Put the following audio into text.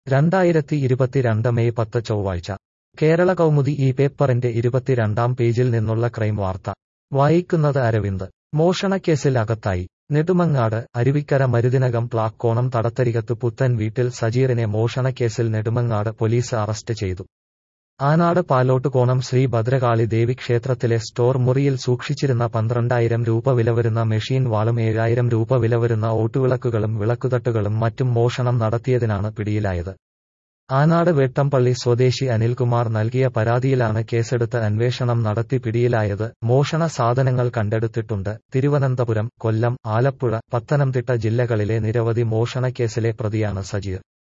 രണ്ടായിരത്തി ഇരുപത്തിരണ്ട് മെയ് പത്ത് ചൊവ്വാഴ്ച കേരള കൗമുദി ഈ പേപ്പറിന്റെ ഇരുപത്തിരണ്ടാം പേജിൽ നിന്നുള്ള ക്രൈം വാർത്ത വായിക്കുന്നത് അരവിന്ദ് മോഷണക്കേസിൽ അകത്തായി നെടുമങ്ങാട് അരുവിക്കര മരുതിനകം പ്ലാക്കോണം തടത്തരികത്ത് പുത്തൻ വീട്ടിൽ സജീറിനെ മോഷണക്കേസിൽ നെടുമങ്ങാട് പോലീസ് അറസ്റ്റ് ചെയ്തു ആനാട് പാലോട്ടുകോണം ശ്രീ ഭദ്രകാളി ദേവി ക്ഷേത്രത്തിലെ സ്റ്റോർ മുറിയിൽ സൂക്ഷിച്ചിരുന്ന പന്ത്രണ്ടായിരം രൂപ വില വരുന്ന മെഷീൻ വാളും ഏഴായിരം രൂപ വില വരുന്ന ഓട്ടുവിളക്കുകളും വിളക്കുതട്ടുകളും മറ്റും മോഷണം നടത്തിയതിനാണ് പിടിയിലായത് ആനാട് വേട്ടംപള്ളി സ്വദേശി അനിൽകുമാർ നൽകിയ പരാതിയിലാണ് കേസെടുത്ത് അന്വേഷണം നടത്തി പിടിയിലായത് മോഷണ സാധനങ്ങൾ കണ്ടെടുത്തിട്ടുണ്ട് തിരുവനന്തപുരം കൊല്ലം ആലപ്പുഴ പത്തനംതിട്ട ജില്ലകളിലെ നിരവധി മോഷണക്കേസിലെ പ്രതിയാണ് സജീർ